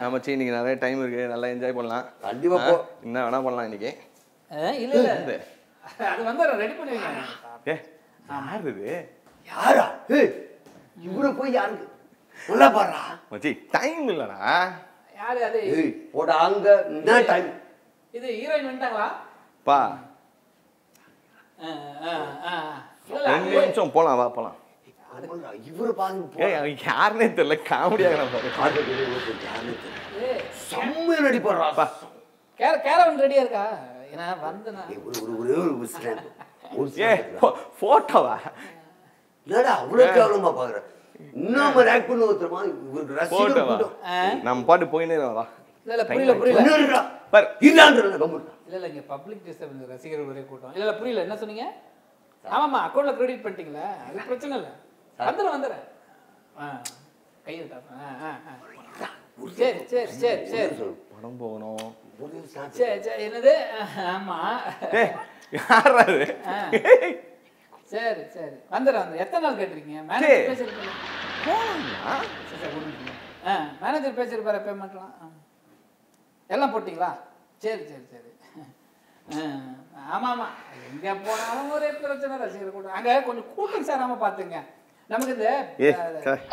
மச்சி இன்னைக்கு நிறைய டைம் இருக்கு நல்லா என்ஜாய் பண்ணலாம் கண்டிப்பா ஆ, போ என்ன வேணா பண்ணலாம் இன்னைக்கு ஆ, இல்ல இல்ல இந்த. அது வந்து ரெடி பண்ணுவீங்க ஏ யார் இது யாரா ஏய் இவரை போய் யாருக்கு நல்லா பாடுறா மச்சி டைம் இல்லடா யாரு அது ஏய் போட அங்க என்ன டைம் இது ஹீரோயின் வந்துட்டாங்களா பா ஆ, ஆ, ஆ. இல்ல, இல்ல, ரெண்டு அது- நிமிஷம் போலாம் வா போலாம் இவரை பாருங்க ஏய் அவன் யாருன்னே தெரியல காமெடியாக பாரு ஏய், செம்ம நடிப்பாடுறா கேர கேரவன் ரெடியா இருக்கா ஏன்னா வந்தனா ஒரு ஒரு ஒரே ஒரு ஸ்டாண்ட் ஒரு ஏ stand. போட்டோவா என்னடா அவ்வளவு கேவலமா பாக்குற இன்னும் ஆக்ட் பண்ண ஒருத்தரமா இவருக்கு ரசிகர் போட்டோவா கூட்டம் நம்ம பாட்டு போயினே இருக்கோம், வா இல்ல இல்ல புரியல புரியல என்ன இருக்குடா? பாரு இல்லான்றல கம்முடா. இல்ல இல்ல இங்க பப்ளிக் டிஸ்டர்பன்ஸ் ரசிகர்கள் ஒரே கூட்டம் இல்ல இல்ல புரியல என்ன சொன்னீங்க ஆமாமா அக்கௌண்ட்ல கிரெடிட் பண்ணிட்டீங்களா அது பிரச்சனை இல்ல வந்துடுறேன் வந்துடுறேன் ஆ கையில் ஆ ஆ ஆ. சரி சரி சரி சரி படம் போகணும் ஒரே stand. சரி சரி என்னது ஆமா ஏய் யார் அது ஆ. சரி சரி வந்துடுறேன் வந்து எத்தனை நாள் கேட்டிருக்கீங்க சரி. மேனேஜர் பேசியிருக்கீங்க போகணுமா? சரி சரி ஒரு நிமிஷம். ஆ மேனேஜர் பேசியிருப்பாரு பேமெண்ட்லாம் ஆ. எல்லாம் போட்டிங்களா சரி சரி சரி ஆ, ஆமா ஆமா எங்க போனாலும் ஒரே பிரச்சனை ரசிகர் கூட்டம் அங்க கொஞ்சம் கூட்டம் சேராம பாத்துங்க நமக்கு இந்த ஏ சார்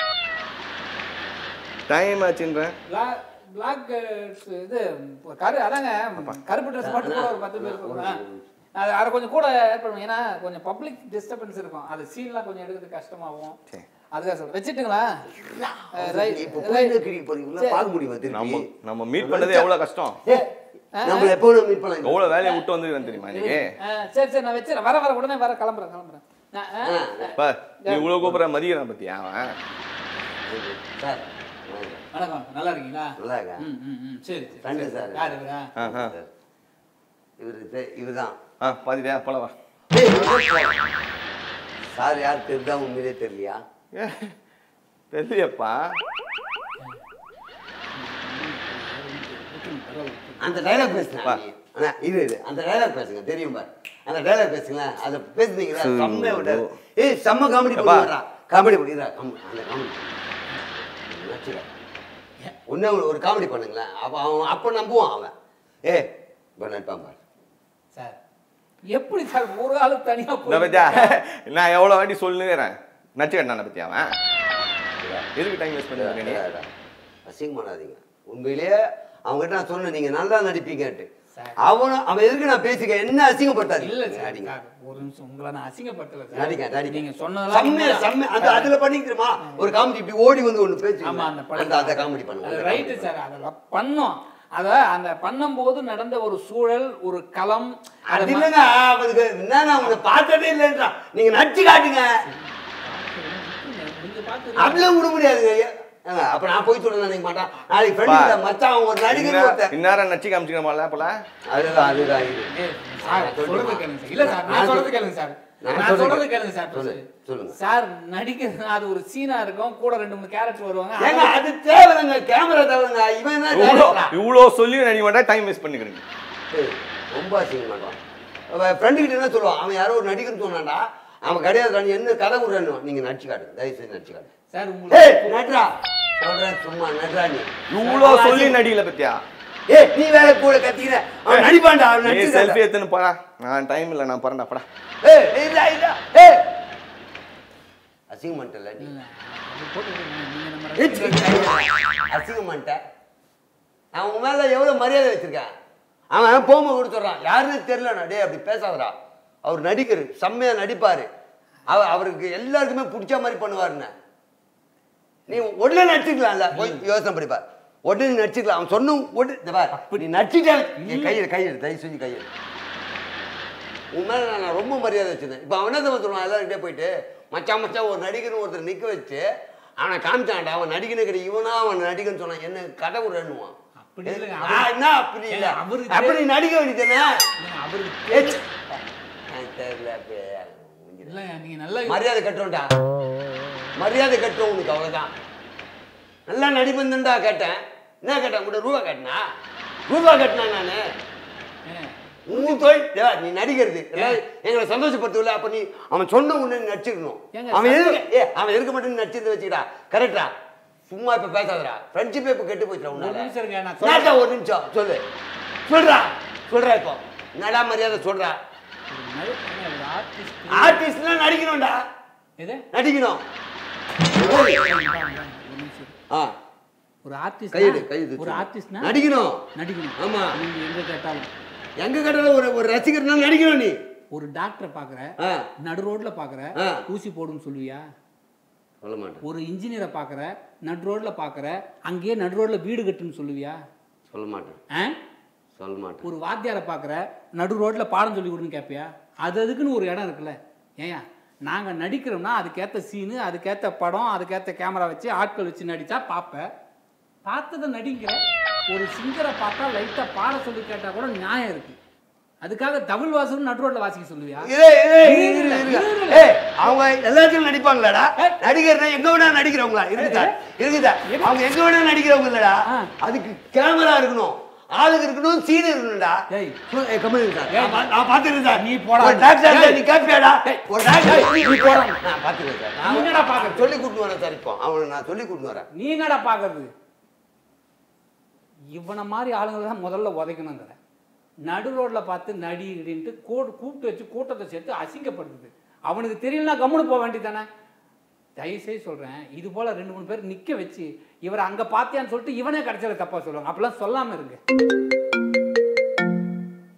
டைம் ஆச்சுன்றேன் பிளாக் பிளாக் இது கரு அதாங்க கருப்பு ட்ரெஸ் மட்டும் கூட ஒரு பத்து பேர் இருக்கும். ஆ. அது அதை கொஞ்சம் கூட ஆட் பண்ணுவோம் ஏன்னா கொஞ்சம் பப்ளிக் டிஸ்டர்பன்ஸ் இருக்கும் அது சீன்லாம் கொஞ்சம் எடுக்கிறது கஷ்டமாகும் சரி. அதுக்காக சொல்றேன் வச்சுட்டுங்களா ரைட் இப்ப போயிட்டு இருக்கிறீங்க போறீங்களா? பார்க்க முடியுமா திருப்பி? நம்ம நம்ம மீட் பண்ணது எவ்வளவு கஷ்டம் ஏய், நம்மள எப்போ வேணா meet பண்ணலாம். எவ்வளவு வேலையை விட்டு வந்துருக்கேன் தெரியுமா இன்னைக்கு சரி சரி நான் வச்சுறேன் வர வர உடனே வர கிளம்புறேன் கிளம்புறேன் நான், ஆ, பா நீ இவ்வளவு கூப்பிட மதிக்கிறான் பத்தியா அவன் சார், வணக்கம் நல்லா இருக்கீங்களா நல்லா இருக்கா? ம் ம் ம் சரி சரி ஃப்ரெண்டு சரி. சார். யார் இவரா ஆ ஆ இவரு தே- இவர்தான். ஆ பாதிரியா போல வா ஏய், இவரே போ. சார் யார் தெரியுதா உண்மையிலே தெரியலையா ஏ, தெரியலையப்பா அந்த டைலாக் பேசுங்க வா. அண்ணா இது இது அந்த டைலாக் பேசுங்க தெரியும் பாரு அந்த டைலாக் பேசுங்களேன் அதை பேசுனீங்களா சரி. செம்மையா விட்டாரு ஏய் செம்ம காமெடி எப்பா. பண்ணுறா காமெடி பண்ணிடுறா அந்த காமெடி நச்சுடா ஒன்றே ஒரு காமெடி பண்ணுங்களேன் அப்போ அவன் அப்போ நம்புவான் அவன் ஏ இப்போ நட்பான் பாரு சார் எப்படி சார் ஒரு ஆளு தனியா இந்த போய் பத்தியா நான் எவ்வளவு வாட்டி சொல்லுங்கிறேன் நச்சு கட்டான பத்தியா அவன் எதுக்கு டைம் வேஸ்ட் பண்ணிருக்க நீ அசிங்கம் பண்ணாதீங்க உண்மையிலேயே அவங்ககிட்ட நான் சொன்னேன் நீங்க நல்லா நடிப்பீங்கன்ட்டு சார். அவன் அவன் எதுக்கு நான் பேசிக்க என்ன அசிங்கப்பட்டாரு இல்ல சார் நடிங்க சார், ஒரு நிமிஷம் உங்களை நான் அசிங்கப்படுத்தல சார் நடிங்க நடிங்க நீங்க சொன்னதெல்லாம் செம்மையா உண்மைதான். செம்ம அந்த அதுல பண்ணிக்கிறோமா ஒரு காமெடி இப்படி ஓடி வந்து ஒண்ணு பேசி ஆமா அந்த அந்த அந்த காமெடி பண்ணுங்க ரைட்டு சார் அதெல்லாம் பண்ணோம் அத அந்த பண்ணும்போது நடந்த ஒரு சூழல் ஒரு களம் அத அது ம- இல்லைங்க அவனுக்கு என்னங்க அவங்க பார்த்ததே இல்லைன்றா நீங்க நடிச்சு காட்டுங்க நீங்க பார்த்து அப்படிலாம் விட முடியாதுங்க ஏங்க, அப்ப நான் போய் சொல்ல நினைக்க மாட்டான் நாளைக்கு ஃப்ரெண்டு மச்சான் அவன் ஒரு நடிகர் ஒருத்தன் இந்நேரம் நச்சு காமிச்சிக்கிறோம்ல போல அதுதான் அதுதான் இது ஏய், சார், சொல்றது கேளுங்க சார். இல்ல சார், நான் சொல்றது கேளுங்க சார். நான் நான் சொல்றது சொல்றது கேளுங்க சார் சொல்லு, first. சொல்லுங்க. சார் நடிக்கிறது அது ஒரு சீனா இருக்கும் கூட ரெண்டு மூணு கேரக்டர் வருவாங்க ஏங்க அது தேவைங்க கேமரா தேவைங்க இவன் என்ன இவ்வளோ director ஆ? இவ்வளோ சொல்லி நடிக்க மாட்டா டைம் வேஸ்ட் பண்ணிக்கிறீங்க ஏய், ரொம்ப அசிங்கம் பண்றான் அவன் ஃப்ரெண்டு கிட்ட என்ன சொல்லுவான் அவன் யாரோ ஒரு நடிகர்னு சொன்னான்டா அவன் கிடையாது நீ என்ன கதை விடுறான்னு நீங்க நடிச்சு காட்டு தயவு செய்து நடிச்சு காட்டு சார் உங்களுக்கு ஏய் நட்ரா சொல்றேன் சும்மா நட்ரா நீ இவ்வளோ சொல்லி நடிக்கல பத்தியா ஏய் நீ வேற கூட கத்திக்கிற அவன் நடிப்பான்டா அவன் நீ நடிச்சு செல்ஃபி எடுத்துன்னு போடா நான் டைம் இல்லை நான் போறேன்டா போடா ஏய் இல்ல இல்ல ஏய் அசிங்கம் பண்ணிட்டல நீ இல்ல, அது போட்டு விடுங்க. நீங்க நம்ம ஏய், சீ, கையில. அசிங்கம் பண்ணிட்ட அவன் உன் மேல எவ்வளவு மரியாதை வச்சிருக்கான் அவன் போகும்போது கூட சொல்றான் யாருன்னு தெரியலண்ணா டேய் அப்படி பேசாதடா அவர் நடிகர் செம்மையா நடிப்பாரு அவ அவருக்கு எல்லாருக்குமே பிடிச்ச மாதிரி பண்ணுவாருன்னு நீ உடனே நடிச்சுக்கலாம்ல போய் யோசனை பண்ணிப்பார் உடனே நீ நடிச்சுக்கலாம் அவன் சொன்ன உடனே இந்த பார் நீ நடிச்சுட்டே என் கையில் கையில் தயவு செஞ்சு கையில் உன் மேல நான் நான் ரொம்ப மரியாதை வச்சிருந்தேன் இப்போ அவன் என்ன தெரியுமா சொல்லுவான் எல்லாருக்கிட்டே போயிட்டு மச்சான் மச்சான் ஒரு நடிகர்னு ஒருத்தர் நிற்க வச்சு அவனை காமிச்சான்டா அவன் நடிகனே கிடையாது இவனா அவன் நடிகன்னு சொன்னான் என்ன கதை விடுறேன்னுவான் அப்படி இல்லைங்க, ஆ, என்ன அப்படி ஏங்க, இல்ல அவருக்கு அப்படி நடிக்க வேண்டியதானே இல்லைங்க, அவருக்கு ஏச். எனக்கு தெரியல அப்படி. இல்லைங்க நீங்க நல்லா மரியாதை கட்டுறோம்டா மரியாதை கட்டுறோம் உனக்கு அவ்வளவுதான் நல்லா நடிப்பந்தா கேட்டேன் என்ன கேட்டேன் கூட ரூபா கட்டினா ரூபா கட்டினா நானு ஏங்க, உன் தொழில் ஏ, நீ நடிக்கிறது எல்லாரும் எங்களை சந்தோஷப்படுத்தல அப்ப நீ அவன் சொன்ன உடனே நீ நடிச்சிருக்கணும் ஏங்க, அவன் சந்தோ- எதுக்கு ஏ அவன் இருக்க மாட்டேன்னு நடிச்சிருந்து வச்சுக்கிடா கரெக்டா சும்மா இப்ப பேசாதடா ஃப்ரெண்ட்ஷிப் இப்ப கெட்டு போச்சுடா ஒரு உன்னால நிமிஷம் இருங்க நான் என்னடா சொல்றேன். ஒரு நிமிஷம் சொல்லு சொல்றா சொல்றா இப்போ என்னடா மரியாதை சொல்றா ஒரு நடி- என்ன, ஒரு artist. ஆர்டிஸ்ட்னா நடிக்கணும்டா எது? நடிக்கணும் ஒரு நிமிஷம். ஆ ஒரு ஆர்டிஸ்ட் கையெடு கையெடு ஒரு ஆர்டிஸ்ட்னா நடிக்கணும் நடிக்கணும் ஆமா. நீங்க எங்க கேட்டாலும் எங்க கடையில் ஒரு ஒரு ரசிகர்னா நடிக்கணும் நீ ஒரு டாக்டரை பாக்குற ஆ நடு ரோட்ல பாக்குற ஆ. ஊசி போடுன்னு சொல்லுவியா சொல்ல மாட்டேன் ஒரு இன்ஜினியரை பாக்குற நடு ரோட்ல பாக்குற அங்கேயே நடு ரோட்ல வீடு கட்டுன்னு சொல்லுவியா சொல்ல மாட்டேன் ஆ? சொல்ல மாட்டேன் ஒரு வாத்தியாரை பாக்குற நடு ரோட்ல பாடம் சொல்லி கொடுன்னு கேட்பியா அது அதுக்குன்னு ஒரு இடம் இருக்குல்ல ஏயா நாங்க நடிக்கிறோம்னா அதுக்கேத்த சீனு அதுக்கேத்த படம் அதுக்கேத்த கேமரா வச்சு ஆட்கள் வச்சு நடிச்சா பார்ப்பேன் பார்த்ததை நடிக்கிற ஒரு சிங்கரை பார்த்தா லைட்டா பாட சொல்லி கேட்டா கூட நியாயம் இருக்கு அதுக்காக தமிழ் வாசகம் நடு ரோட்ல வாசிக்க சொல்லுவியா இரு, இரு, இரு, இரு, இரு, இரு. இரு, இரு. ஏய், அவங்க எல்லாத்தையும் நடிப்பாங்களாடா ஏய். நடிகர்னா எங்க வேணா நடிக்கிறவங்களா இருக்குதா இருக்குதா எது? அவங்க எங்க வேணா நடிக்கிறவங்க இல்லடா ஆ. அதுக்கு கேமரா இருக்கணும் ஆளுங்க இருக்கணும் சீன் இருக்கணும்டா ஏய். சொல், ஏய், கம்முனு இரு சார். ஏய். நான் பா- நான் பாத்துக்கிறேன் சார் நீ போடா. ஒரு டாக்டர் ஏய். சார், நீ கேட்பியாடா ஏய். ஒரு டாக்டர் ஏய், நீ போடா. நான் பாத்துக்கிறேன் சார் நீ என்னடா பாக்குறது? சொல்லி கூட்டு வரேன் சார் இப்போ அவனை நான் சொல்லி கூட்டு வரேன் நீ என்னடா பார்க்கறது இவனை மாதிரி ஆளுங்களை தான் முதல்ல உதைக்கணுங்கிற நடு ரோட்ல பார்த்து நடி இடின்ட்டு கோடு கூப்பிட்டு வச்சு கூட்டத்தை சேர்த்து அசிங்கப்படுத்துது அவனுக்கு தெரியலனா கம்முன்னு போக வேண்டியதானே தயவுசெய்து சொல்கிறேன் இது போல் ரெண்டு மூணு பேர் நிற்க வச்சு இவரை அங்கே பார்த்தியான்னு சொல்லிட்டு இவனே கடைசியில தப்பாக சொல்லுவாங்க அப்பெல்லாம் சொல்லாமல் இருங்க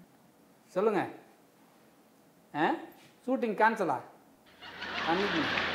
சொல்லுங்க ஆ ஷூட்டிங் கேன்சலா பண்ணிக்கணும்